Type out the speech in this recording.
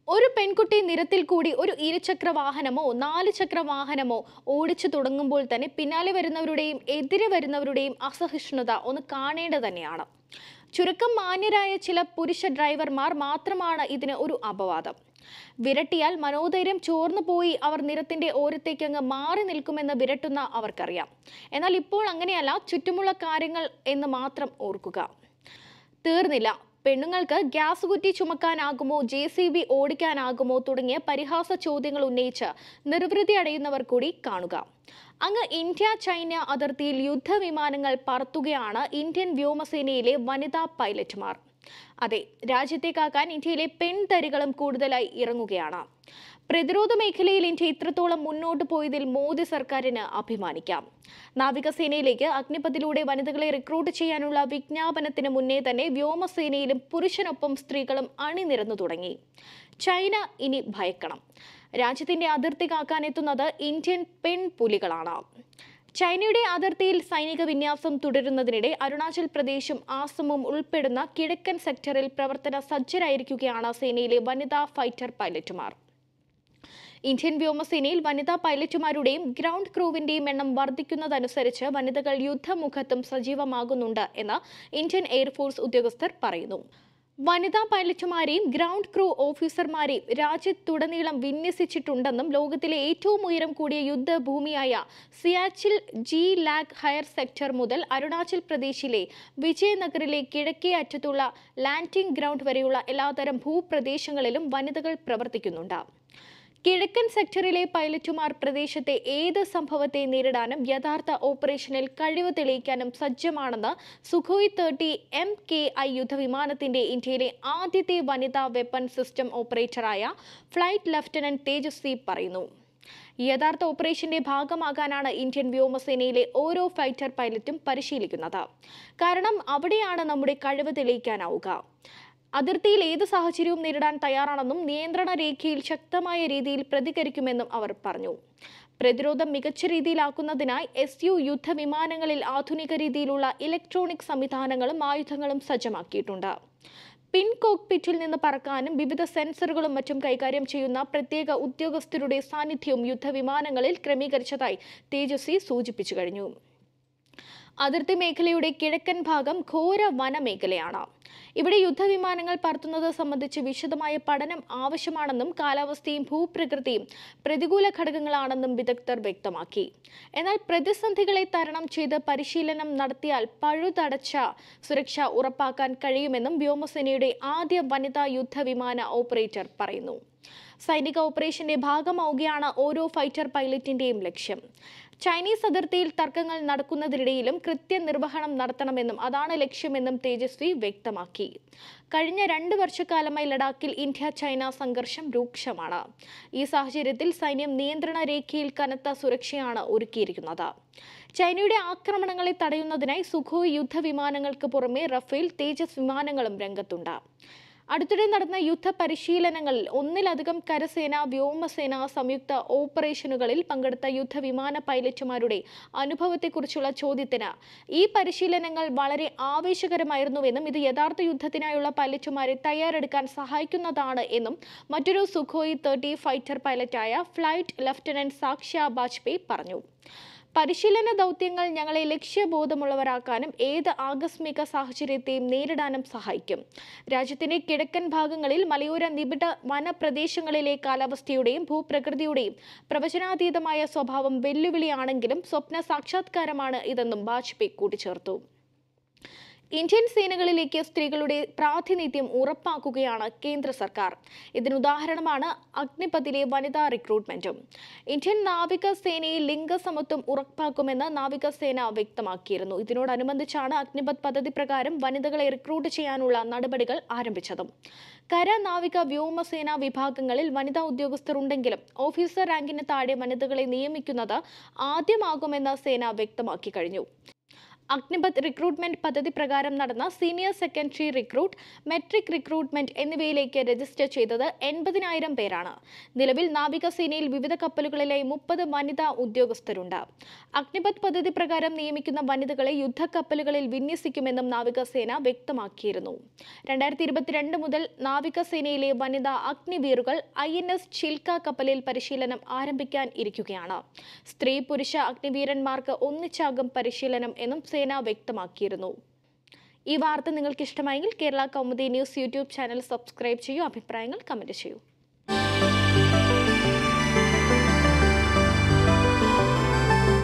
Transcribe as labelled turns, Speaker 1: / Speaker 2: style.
Speaker 1: ഒരു പെൺകുട്ടി നിരത്തിൽ കൂടി ഒരു ഇരുചക്ര വാഹനമോ നാല് ചക്ര വാഹനമോ ഓടിച്ചു തുടങ്ങുമ്പോൾ തന്നെ പിന്നാലെ വരുന്നവരുടെയും എതിരെ വരുന്നവരുടെയും അസഹിഷ്ണുത ഒന്ന് കാണേണ്ടത് തന്നെയാണ് ചുരുക്കം മാന്യരായ ചില പുരുഷ ഡ്രൈവർമാർ മാത്രമാണ് ഇതിന് ഒരു അപവാദം വിരട്ടിയാൽ മനോധൈര്യം ചോർന്നു പോയി അവർ നിരത്തിന്റെ ഓരത്തേക്ക് അങ്ങ് മാറി നിൽക്കുമെന്ന് വിരട്ടുന്ന അവർക്കറിയാം എന്നാൽ ഇപ്പോൾ അങ്ങനെയല്ല ചുറ്റുമുള്ള കാര്യങ്ങൾ എന്ന് മാത്രം ഓർക്കുക തീർന്നില്ല പെണ്ണുങ്ങൾക്ക് ഗ്യാസ് കുറ്റി ചുമക്കാനാകുമോ ജെ സി ബി ഓടിക്കാനാകുമോ തുടങ്ങിയ പരിഹാസ ചോദ്യങ്ങൾ ഉന്നയിച്ച് നിർവൃതി അടയുന്നവർ കൂടി കാണുക അങ്ങ് ഇന്ത്യ ചൈന അതിർത്തിയിൽ യുദ്ധവിമാനങ്ങൾ പറത്തുകയാണ് ഇന്ത്യൻ വ്യോമസേനയിലെ വനിതാ പൈലറ്റുമാർ അതെ രാജ്യത്തെ കാക്കാൻ ഇന്ത്യയിലെ പെൺതരികളും കൂടുതലായി ഇറങ്ങുകയാണ് പ്രതിരോധ മേഖലയിൽ ഇന്ത്യ ഇത്രത്തോളം മുന്നോട്ട് പോയതിൽ മോദി സർക്കാരിന് അഭിമാനിക്കാം നാവികസേനയിലേക്ക് അഗ്നിപഥിലൂടെ വനിതകളെ റിക്രൂട്ട് ചെയ്യാനുള്ള വിജ്ഞാപനത്തിന് മുന്നേ തന്നെ വ്യോമസേനയിലും പുരുഷനൊപ്പം സ്ത്രീകളും അണിനിരന്നു തുടങ്ങി ചൈന ഇനി ഭയക്കണം രാജ്യത്തിന്റെ അതിർത്തി കാക്കാനെത്തുന്നത് ഇന്ത്യൻ പെൺപുലികളാണ് ചൈനയുടെ അതിർത്തിയിൽ സൈനിക വിന്യാസം തുടരുന്നതിനിടെ അരുണാചൽ പ്രദേശും ആസമും ഉൾപ്പെടുന്ന കിഴക്കൻ സെക്ടറിൽ പ്രവർത്തന സജ്ജരായിരിക്കുകയാണ് സേനയിലെ വനിതാ ഫൈറ്റർ പൈലറ്റുമാർ ഇന്ത്യൻ വ്യോമസേനയിൽ വനിതാ പൈലറ്റുമാരുടെയും ഗ്രൗണ്ട് ക്രൂവിന്റെയും എണ്ണം വർദ്ധിക്കുന്നതനുസരിച്ച് വനിതകൾ യുദ്ധമുഖത്തും സജീവമാകുന്നുണ്ട് എന്ന് ഇന്ത്യൻ എയർഫോഴ്സ് ഉദ്യോഗസ്ഥർ പറയുന്നു വനിതാ പൈലറ്റുമാരെയും ഗ്രൗണ്ട് ക്രൂ ഓഫീസർമാരെയും രാജ്യത്തുടനീളം വിന്യസിച്ചിട്ടുണ്ടെന്നും ലോകത്തിലെ ഏറ്റവും ഉയരം കൂടിയ യുദ്ധഭൂമിയായ സിയാച്ചിൽ ജി ലാഗ് ഹയർ സെക്ടർ മുതൽ അരുണാചൽ പ്രദേശിലെ വിജയനഗറിലെ കിഴക്കേ അറ്റത്തുള്ള ലാൻഡിംഗ് ഗ്രൗണ്ട് വരെയുള്ള എല്ലാതരം ഭൂപ്രദേശങ്ങളിലും വനിതകൾ പ്രവർത്തിക്കുന്നുണ്ട് കിഴക്കൻ സെക്ടറിലെ പൈലറ്റുമാർ പ്രദേശത്തെ ഏത് സംഭവത്തെ നേരിടാനും യഥാർത്ഥ ഓപ്പറേഷനിൽ കഴിവ് തെളിയിക്കാനും സജ്ജമാണെന്ന് Sukhoi thirty M K I യുദ്ധവിമാനത്തിന്റെ ഇന്ത്യയിലെ ആദ്യത്തെ വനിതാ വെപ്പൺ സിസ്റ്റം ഓപ്പറേറ്ററായ ഫ്ലൈറ്റ് ലഫ്റ്റനന്റ് തേജസ്വി പറയുന്നു യഥാർത്ഥ ഓപ്പറേഷന്റെ ഭാഗമാകാനാണ് ഇന്ത്യൻ വ്യോമസേനയിലെ ഓരോ ഫൈറ്റർ പൈലറ്റും പരിശീലിക്കുന്നത് കാരണം അവിടെയാണ് നമ്മുടെ കഴിവ് തെളിയിക്കാനാവുക അതിർത്തിയിൽ ഏത് സാഹചര്യവും നേരിടാൻ തയ്യാറാണെന്നും നിയന്ത്രണ രേഖയിൽ ശക്തമായ രീതിയിൽ പ്രതികരിക്കുമെന്നും അവർ പറഞ്ഞു പ്രതിരോധം മികച്ച രീതിയിലാക്കുന്നതിനായി എസ് യു യുദ്ധവിമാനങ്ങളിൽ ആധുനിക രീതിയിലുള്ള ഇലക്ട്രോണിക് സംവിധാനങ്ങളും ആയുധങ്ങളും സജ്ജമാക്കിയിട്ടുണ്ട് പിൻ കോക്പിറ്റിൽ നിന്ന് പറക്കാനും വിവിധ സെൻസറുകളും മറ്റും കൈകാര്യം ചെയ്യുന്ന പ്രത്യേക ഉദ്യോഗസ്ഥരുടെ സാന്നിധ്യവും യുദ്ധവിമാനങ്ങളിൽ ക്രമീകരിച്ചതായി തേജസ്വി സൂചിപ്പിച്ചു കഴിഞ്ഞു അതിർത്തി മേഖലയുടെ കിഴക്കൻ ഭാഗം ഘോര വനമേഖലയാണ് ഇവിടെ യുദ്ധവിമാനങ്ങൾ പറത്തുന്നത് സംബന്ധിച്ച് വിശദമായ പഠനം ആവശ്യമാണെന്നും കാലാവസ്ഥയും ഭൂപ്രകൃതിയും പ്രതികൂല ഘടകങ്ങളാണെന്നും വിദഗ്ധർ വ്യക്തമാക്കി എന്നാൽ പ്രതിസന്ധികളെ തരണം ചെയ്ത് പരിശീലനം നടത്തിയാൽ പഴുതടച്ച സുരക്ഷ ഉറപ്പാക്കാൻ കഴിയുമെന്നും വ്യോമസേനയുടെ ആദ്യ വനിതാ യുദ്ധവിമാന ഓപ്പറേറ്റർ പറയുന്നു സൈനിക ഓപ്പറേഷന്റെ ഭാഗമാവുകയാണ് ഓരോ ഫൈറ്റർ പൈലറ്റിന്റെയും ലക്ഷ്യം ചൈനീസ് അതിർത്തിയിൽ തർക്കങ്ങൾ നടക്കുന്നതിനിടയിലും കൃത്യനിർവഹണം നടത്തണമെന്നും അതാണ് ലക്ഷ്യമെന്നും തേജസ്വി വ്യക്തമാക്കി കഴിഞ്ഞ രണ്ട് വർഷക്കാലമായി ലഡാക്കിൽ ഇന്ത്യ ചൈന സംഘർഷം രൂക്ഷമാണ് ഈ സാഹചര്യത്തിൽ സൈന്യം നിയന്ത്രണ രേഖയിൽ കനത്ത സുരക്ഷയാണ് ഒരുക്കിയിരിക്കുന്നത് ചൈനയുടെ ആക്രമണങ്ങളെ തടയുന്നതിനായി സുഖോയ് യുദ്ധവിമാനങ്ങൾക്ക് പുറമെ റഫേൽ തേജസ് വിമാനങ്ങളും രംഗത്തുണ്ട് അടുത്തിടെ നടന്ന യുദ്ധ പരിശീലനങ്ങളിൽ ഒന്നിലധികം കരസേന വ്യോമസേന സംയുക്ത ഓപ്പറേഷനുകളിൽ പങ്കെടുത്ത യുദ്ധവിമാന പൈലറ്റുമാരുടെ അനുഭവത്തെക്കുറിച്ചുള്ള ചോദ്യത്തിന് ഈ പരിശീലനങ്ങൾ വളരെ ആവേശകരമായിരുന്നുവെന്നും ഇത് യഥാർത്ഥ യുദ്ധത്തിനായുള്ള പൈലറ്റുമാരെ തയ്യാറെടുക്കാൻ സഹായിക്കുന്നതാണ് എന്നും മറ്റൊരു സുഖോയ് തേർട്ടി ഫൈറ്റർ പൈലറ്റായ ഫ്ലൈറ്റ് ലഫ്റ്റനന്റ് സാക്ഷ്യ ബാജ്പേയി പറഞ്ഞു പരിശീലന ദൗത്യങ്ങൾ ഞങ്ങളെ ലക്ഷ്യബോധമുള്ളവരാക്കാനും ഏത് ആകസ്മിക സാഹചര്യത്തെയും നേരിടാനും സഹായിക്കും രാജ്യത്തിന്റെ കിഴക്കൻ ഭാഗങ്ങളിൽ മലയോര നിബിഡ വനപ്രദേശങ്ങളിലെ കാലാവസ്ഥയുടെയും ഭൂപ്രകൃതിയുടെയും പ്രവചനാതീതമായ സ്വഭാവം വെല്ലുവിളിയാണെങ്കിലും സ്വപ്ന സാക്ഷാത്കാരമാണ് ഇതെന്നും വാജ്പേയി കൂട്ടിച്ചേർത്തു ഇന്ത്യൻ സേനകളിലേക്ക് സ്ത്രീകളുടെ പ്രാതിനിധ്യം ഉറപ്പാക്കുകയാണ് കേന്ദ്ര സർക്കാർ ഇതിനുദാഹരണമാണ് അഗ്നിപഥിലെ വനിതാ റിക്രൂട്ട്മെന്റും ഇന്ത്യൻ നാവിക സേനയിൽ ലിംഗസമത്വം ഉറപ്പാക്കുമെന്ന് നാവികസേന വ്യക്തമാക്കിയിരുന്നു ഇതിനോടനുബന്ധിച്ചാണ് അഗ്നിപഥ് പദ്ധതി പ്രകാരം വനിതകളെ റിക്രൂട്ട് ചെയ്യാനുള്ള നടപടികൾ ആരംഭിച്ചതും കര നാവിക വ്യോമസേന വിഭാഗങ്ങളിൽ വനിതാ ഉദ്യോഗസ്ഥർ ഉണ്ടെങ്കിലും ഓഫീസർ റാങ്കിന് താഴെ വനിതകളെ നിയമിക്കുന്നത് ആദ്യമാകുമെന്ന് സേന വ്യക്തമാക്കി കഴിഞ്ഞു അഗ്നിപത് റിക്രൂട്ട്മെന്റ് പദ്ധതി പ്രകാരം നടന്ന senior secondary recruit matric recruitment എന്നിവയിലേക്ക് രജിസ്റ്റർ ചെയ്തത് എൺപതിനായിരം പേരാണ് നിലവിൽ നാവികസേനയിൽ വിവിധ കപ്പലുകളിലെ മുപ്പത് വനിതാ ഉദ്യോഗസ്ഥരുണ്ട് അഗ്നിപത് പദ്ധതി പ്രകാരം നിയമിക്കുന്ന വനിതകളെ യുദ്ധക്കപ്പലുകളിൽ വിന്യസിക്കുമെന്നും നാവികസേന വ്യക്തമാക്കിയിരുന്നു രണ്ടായിരത്തി ഇരുപത്തിരണ്ട് മുതൽ നാവികസേനയിലെ വനിതാ അഗ്നിവീറുകൾ ഐ എൻ എസ് ചിൽക്ക കപ്പലിൽ പരിശീലനം ആരംഭിക്കാൻ ഇരിക്കുകയാണ് സ്ത്രീ പുരുഷ അഗ്നിവീരന്മാർക്ക് ഒന്നിച്ചാകും പരിശീലനം എന്നും സേന വ്യക്തമാക്കിയിരുന്നു ഈ വാർത്ത നിങ്ങൾക്ക് ഇഷ്ടമായെങ്കിൽ Kerala Kaumudi news YouTube channel subscribe ചെയ്യൂ അഭിപ്രായങ്ങൾ കമന്റ് ചെയ്യൂ